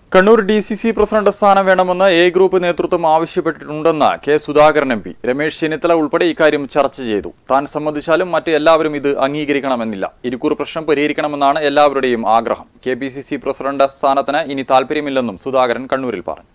Kannur D C C president സ്ഥാനം വേണമെന്ന് A group നേതൃത്വം ആവശ്യപ്പെട്ടിട്ടുണ്ടെന്ന് കെ സുധാകരൻ എം പി രമേശ് ചെന്നിത്തല ഉൾപ്പെടെ ഇക്കാര്യം ചർച്ച ചെയ്തു താൻ സംബന്ധിച്ചാലും മറ്റ് എല്ലാവരും ഇത് അംഗീകരിക്കണമെന്നില്ല ഇരിക്കൂർ പ്രശ്നം പരിഹരിക്കണമെന്നാണ് എല്ലാവരുടെയും ആഗ്രഹം K P C C president സ്ഥാനത്തിന് ഇനി താല്പര്യമില്ലെന്നും സുധാകരൻ കണ്ണൂരിൽ പറഞ്ഞു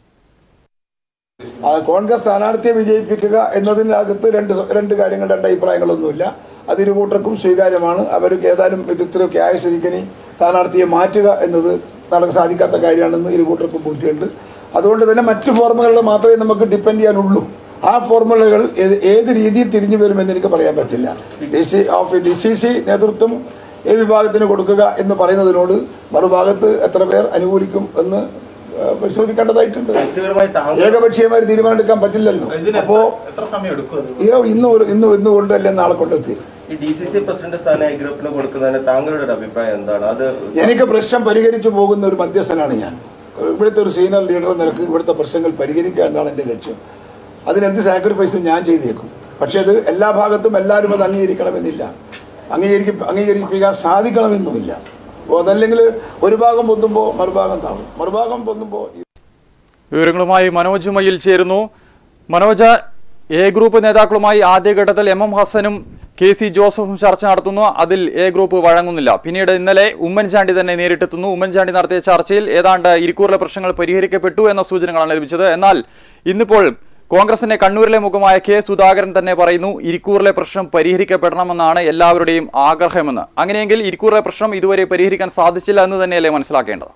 ആ കോൺഗ്രസ് സ്ഥാനാർത്ഥിയെ വിജയിപ്പിക്കുക എന്നതിനകത്ത് രണ്ട് സ- രണ്ട് കാര്യങ്ങൾ രണ്ട് അഭിപ്രായങ്ങളൊന്നുമില്ല അത് ഇരുകൂട്ടർക്കും സ്വീകാര്യമാണ് അവർക്ക് ഏതായാലും വിധത്തിലൊക്കെ ആയ സ്ഥിതിക്കിനി സ്ഥാനാർത്ഥിയെ മാറ്റുക എന്നത് നടക്കാൻ സാധിക്കാത്ത കാര്യമാണെന്ന് ഇരുകൂട്ടർക്കും ബുദ്ധിയുണ്ട് അതുകൊണ്ട് തന്നെ മറ്റ് ഫോർമുലകൾ മാത്രമേ നമുക്ക് ഡിപ്പെൻഡ് ചെയ്യാനുള്ളൂ ആ ഫോർമുലകൾ ഏത് ഏത് രീതിയിൽ തിരിഞ്ഞു വരുമെന്ന് എനിക്ക് പറയാൻ പറ്റില്ല D C of D C C നേതൃത്വം എ വിഭാഗത്തിന് കൊടുക്കുക എന്ന് പറയുന്നതിനോട് മറുഭാഗത്ത് എത്ര പേർ അനുകൂലിക്കും എന്ന് ആ, പരിശോധിക്കേണ്ടതായിട്ടുണ്ട് വ്യക്തിപരമായി താങ്കൾ ഏകപക്ഷീയമായി തീരുമാനമെടുക്കാൻ പറ്റില്ലല്ലോ ഇതിന് അപ്പോ എത്ര- എത്ര സമയം എടുക്കും അത്? അയ്യോ ഇന്ന് ഒരു- ഇന്ന് ഇന്ന് കൊണ്ട് അല്ലെ നാളെ കൊണ്ട് തീരും ഈ ഡി സി സി പ്രസിഡന്റ് സ്ഥാനം ഈ ഗ്രൂപ്പിന് കൊടുക്കുന്നതിന് താങ്കളുടെ ഒരു അഭിപ്രായം എന്താണ് അത് എനിക്ക് പ്രശ്നം പരിഹരിച്ചു പോകുന്ന ഒരു മധ്യസ്ഥനാണ് ഞാൻ ഇവിടുത്തെ ഒരു സീനിയർ ലീഡർ എന്ന നിലക്ക് ഇവിടുത്തെ പ്രശ്നങ്ങൾ പരിഹരിക്കുക എന്നാണ് എൻ്റെ ലക്ഷ്യം അതിനെന്ത് സാക്രിഫൈസും ഞാൻ ചെയ്തേക്കും പക്ഷേ അത് എല്ലാ ഭാഗത്തും എല്ലാവരും അത് അംഗീകരിക്കണമെന്നില്ല അംഗീകരിക്ക അംഗീകരിപ്പിക്കാൻ സാധിക്കണമെന്നുമില്ല അപ്പോൾ അതല്ലെങ്കിൽ ഒരു ഭാഗം പൊന്തുമ്പോൾ മറുഭാഗം താഴും മറുഭാഗം പൊന്തുമ്പോൾ വിവരങ്ങളുമായി മനോജ് മയിൽ ചേരുന്നു മനോജ് എ ഗ്രൂപ്പ് നേതാക്കളുമായി ആദ്യഘട്ടത്തിൽ എം എം ഹസനും കെ സി ജോസഫും ചർച്ച നടത്തുന്നു അതിൽ എ ഗ്രൂപ്പ് വഴങ്ങുന്നില്ല പിന്നീട് ഇന്നലെ ഉമ്മൻചാണ്ടി തന്നെ നേരിട്ടെത്തുന്നു ഉമ്മൻചാണ്ടി നടത്തിയ ചർച്ചയിൽ ഏതാണ്ട് ഇരിക്കൂറിലെ പ്രശ്നങ്ങൾ പരിഹരിക്കപ്പെട്ടു എന്ന സൂചനകളാണ് ലഭിച്ചത് എന്നാൽ ഇന്നിപ്പോൾ കോൺഗ്രസിന്റെ കണ്ണൂരിലെ മുഖമായ കെ സുധാകരൻ തന്നെ പറയുന്നു ഇരിക്കൂറിലെ പ്രശ്നം പരിഹരിക്കപ്പെടണമെന്നാണ് എല്ലാവരുടെയും ആഗ്രഹമെന്ന് അങ്ങനെയെങ്കിൽ ഇരിക്കൂറിലെ പ്രശ്നം ഇതുവരെ പരിഹരിക്കാൻ സാധിച്ചില്ല എന്ന് തന്നെയല്ലേ മനസ്സിലാക്കേണ്ടത്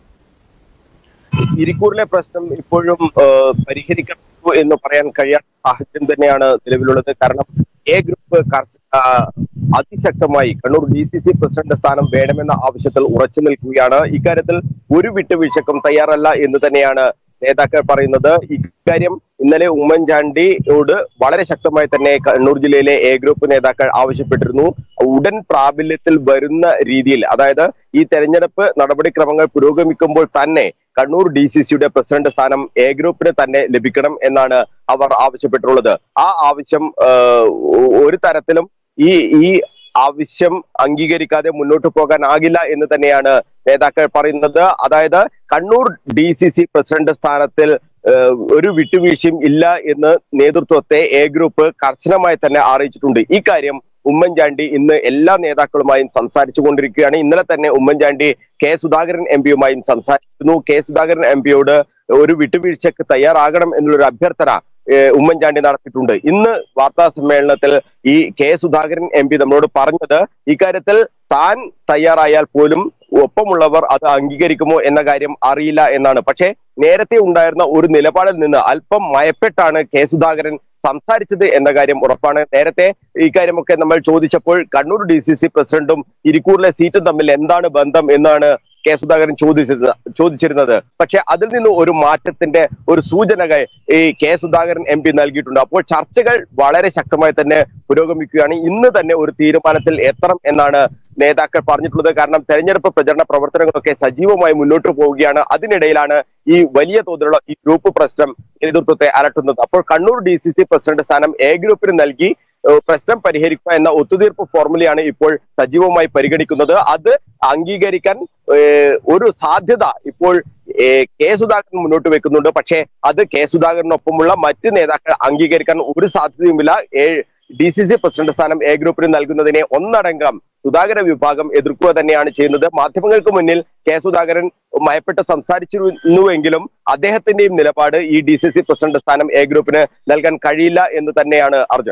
ഇരിക്കൂറിലെ പ്രശ്നം ഇപ്പോഴും ആ, പരിഹരിക്കപ്പെട്ടു എന്ന് പറയാൻ കഴിയാത്ത സാഹചര്യം തന്നെയാണ് നിലവിലുള്ളത് കാരണം എ ഗ്രൂപ്പ് കർശ- ആ, അതിശക്തമായി Kannur D C C president സ്ഥാനം വേണമെന്ന ആവശ്യത്തിൽ ഉറച്ചു നിൽക്കുകയാണ് ഇക്കാര്യത്തിൽ ഒരു വിട്ടുവീഴ്ചക്കും തയ്യാറല്ല എന്ന് തന്നെയാണ് നേതാക്കൾ പറയുന്നത് ഇക്കാര്യം ഇന്നലെ ഉമ്മൻചാണ്ടിയോട് വളരെ ശക്തമായി തന്നെ കണ്ണൂർ ജില്ലയിലെ എ ഗ്രൂപ്പ് നേതാക്കൾ ആവശ്യപ്പെട്ടിരുന്നു ഉടൻ പ്രാബല്യത്തിൽ വരുന്ന രീതിയിൽ അതായത് ഈ തെരഞ്ഞെടുപ്പ് നടപടിക്രമങ്ങൾ പുരോഗമിക്കുമ്പോൾ തന്നെ കണ്ണൂർ ഡി സി സിയുടെ പ്രസിഡന്റ് സ്ഥാനം എ ഗ്രൂപ്പിന് തന്നെ ലഭിക്കണം എന്നാണ് അവർ ആവശ്യപ്പെട്ടിട്ടുള്ളത് ആ ആവശ്യം ആ, ഒരു തരത്തിലും ഈ ഈ ആവശ്യം അംഗീകരിക്കാതെ മുന്നോട്ട് പോകാനാകില്ല എന്ന് തന്നെയാണ് നേതാക്കൾ പറയുന്നത് അതായത് Kannur D C C president സ്ഥാനത്തിൽ ഏഹ്, ഒരു വിട്ടുവീഴ്ചയും ഇല്ല എന്ന് നേതൃത്വത്തെ എ ഗ്രൂപ്പ് കർശനമായി തന്നെ അറിയിച്ചിട്ടുണ്ട് ഇക്കാര്യം ഉമ്മൻചാണ്ടി ഇന്ന് എല്ലാ നേതാക്കളുമായും സംസാരിച്ചു കൊണ്ടിരിക്കുകയാണ് ഇന്നലെ തന്നെ ഉമ്മൻചാണ്ടി കെ സുധാകരൻ എം പിയുമായും സംസാരിച്ചിരുന്നു കെ സുധാകരൻ എം പിയോട് ഒരു വിട്ടുവീഴ്ചക്ക് തയ്യാറാകണം എന്നുള്ളൊരു അഭ്യർത്ഥന ഏഹ്, ഉമ്മൻചാണ്ടി നടത്തിയിട്ടുണ്ട് ഇന്ന് വാർത്താ സമ്മേളനത്തിൽ ഈ കെ സുധാകരൻ എം പി നമ്മളോട് പറഞ്ഞത് ഇക്കാര്യത്തിൽ താൻ തയ്യാറായാൽ പോലും ഒപ്പമുള്ളവർ അത് അംഗീകരിക്കുമോ എന്ന കാര്യം അറിയില്ല എന്നാണ് പക്ഷേ നേരത്തെ ഉണ്ടായിരുന്ന ഒരു നിലപാടിൽ നിന്ന് അല്പം മയപ്പെട്ടാണ് കെ സുധാകരൻ സംസാരിച്ചത് എന്ന കാര്യം ഉറപ്പാണ് നേരത്തെ ഇക്കാര്യമൊക്കെ നമ്മൾ ചോദിച്ചപ്പോൾ കണ്ണൂർ ഡി സി സി പ്രസിഡന്റും ഇരിക്കൂറിലെ സീറ്റും തമ്മിൽ എന്താണ് ബന്ധം എന്നാണ് കെ സുധാകരൻ ചോദിച്ചിരുന്നത് ചോദിച്ചിരുന്നത് പക്ഷെ അതിൽ നിന്ന് ഒരു മാറ്റത്തിന്റെ ഒരു സൂചനകൾ ഈ കെ സുധാകരൻ എം പി നൽകിയിട്ടുണ്ട് അപ്പോൾ ചർച്ചകൾ വളരെ ശക്തമായി തന്നെ പുരോഗമിക്കുകയാണ് ഇന്ന് തന്നെ ഒരു തീരുമാനത്തിൽ എത്തണം എന്നാണ് നേതാക്കൾ പറഞ്ഞിട്ടുള്ളത് കാരണം തെരഞ്ഞെടുപ്പ് പ്രചരണ പ്രവർത്തനങ്ങളൊക്കെ സജീവമായി മുന്നോട്ട് പോവുകയാണ് അതിനിടയിലാണ് ഈ വലിയ തോതിലുള്ള ഈ ഗ്രൂപ്പ് പ്രശ്നം നേതൃത്വത്തെ അലട്ടുന്നത് അപ്പോൾ Kannur D C C president സ്ഥാനം എ ഗ്രൂപ്പിന് നൽകി ഏഹ് പ്രശ്നം പരിഹരിക്കുക എന്ന ഒത്തുതീർപ്പ് ഫോർമുലയാണ് ഇപ്പോൾ സജീവമായി പരിഗണിക്കുന്നത് അത് അംഗീകരിക്കാൻ ഏഹ് ഒരു സാധ്യത ഇപ്പോൾ ഏഹ് കെ സുധാകരൻ മുന്നോട്ട് വെക്കുന്നുണ്ട് പക്ഷേ അത് കെ സുധാകരനൊപ്പമുള്ള മറ്റ് നേതാക്കൾ അംഗീകരിക്കാൻ ഒരു സാധ്യതയുമില്ല ഏ- ഡി സി സി പ്രസിഡന്റ് സ്ഥാനം എ ഗ്രൂപ്പിന് നൽകുന്നതിനെ ഒന്നടങ്കം സുധാകര വിഭാഗം എതിർക്കുക തന്നെയാണ് ചെയ്യുന്നത് മാധ്യമങ്ങൾക്ക് മുന്നിൽ കെ സുധാകരൻ മയപ്പെട്ട് സംസാരിച്ചിരുന്നുവെങ്കിലും അദ്ദേഹത്തിന്റെയും നിലപാട് ഈ ഡി സി സി പ്രസിഡന്റ് സ്ഥാനം എ ഗ്രൂപ്പിന് നൽകാൻ കഴിയില്ല എന്ന് തന്നെയാണ് അർജുൻ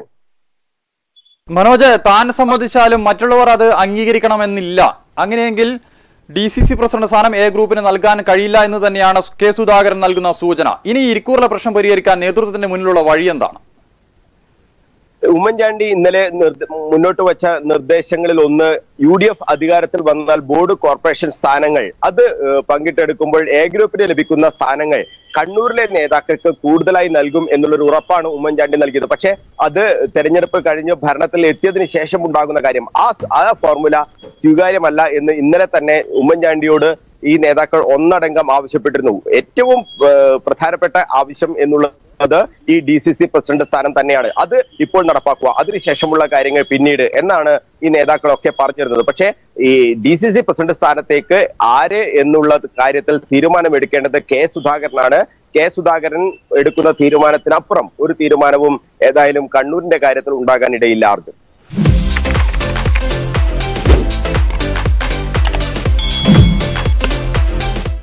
മനോജ് താൻ സംബന്ധിച്ചാലും മറ്റുള്ളവർ അത് അംഗീകരിക്കണമെന്നില്ല അങ്ങനെയെങ്കിൽ ഡി സി സി പ്രസിഡന്റ് സ്ഥാനം എ ഗ്രൂപ്പിന് നൽകാൻ കഴിയില്ല എന്ന് തന്നെയാണ് കെ സുധാകരൻ നൽകുന്ന സൂചന ഇനി ഇരിക്കൂറിലെ പ്രശ്നം പരിഹരിക്കാൻ നേതൃത്വത്തിന്റെ മുന്നിലുള്ള വഴി എന്താണ് ഉമ്മൻചാണ്ടി ഇന്നലെ നിർദ്ദ- മുന്നോട്ട് വെച്ച നിർദ്ദേശങ്ങളിൽ ഒന്ന് യു ഡി എഫ് അധികാരത്തിൽ വന്നാൽ ബോർഡ് കോർപ്പറേഷൻ സ്ഥാനങ്ങൾ അത് ഏഹ്, പങ്കിട്ടെടുക്കുമ്പോൾ എ ഗ്രൂപ്പിന് ലഭിക്കുന്ന സ്ഥാനങ്ങൾ കണ്ണൂരിലെ നേതാക്കൾക്ക് കൂടുതലായി നൽകും എന്നുള്ളൊരു ഉറപ്പാണ് ഉമ്മൻചാണ്ടി നൽകിയത് പക്ഷേ അത് തെരഞ്ഞെടുപ്പ് കഴിഞ്ഞ് ഭരണത്തിൽ എത്തിയതിനു ശേഷം ഉണ്ടാകുന്ന കാര്യം ആ ആ ഫോർമുല സ്വീകാര്യമല്ല എന്ന് ഇന്നലെ തന്നെ ഉമ്മൻചാണ്ടിയോട് ഈ നേതാക്കൾ ഒന്നടങ്കം ആവശ്യപ്പെട്ടിരുന്നു ഏറ്റവും ഏഹ്, പ്രധാനപ്പെട്ട ആവശ്യം എന്നുള്ളത് അത് ഈ ഡി സി സി പ്രസിഡന്റ് സ്ഥാനം തന്നെയാണ് അത് ഇപ്പോൾ നടപ്പാക്കുക അതിനുശേഷമുള്ള കാര്യങ്ങൾ പിന്നീട് എന്നാണ് ഈ നേതാക്കളൊക്കെ പറഞ്ഞിരുന്നത് പക്ഷേ ഈ ഡി സി സി പ്രസിഡന്റ് സ്ഥാനത്തേക്ക് ആര് എന്നുള്ള കാര്യത്തിൽ തീരുമാനമെടുക്കേണ്ടത് കെ സുധാകരനാണ് കെ സുധാകരൻ എടുക്കുന്ന തീരുമാനത്തിനപ്പുറം ഒരു തീരുമാനവും ഏതായാലും കണ്ണൂരിന്റെ കാര്യത്തിൽ ഉണ്ടാകാൻ ഇടയില്ല ആർക്കും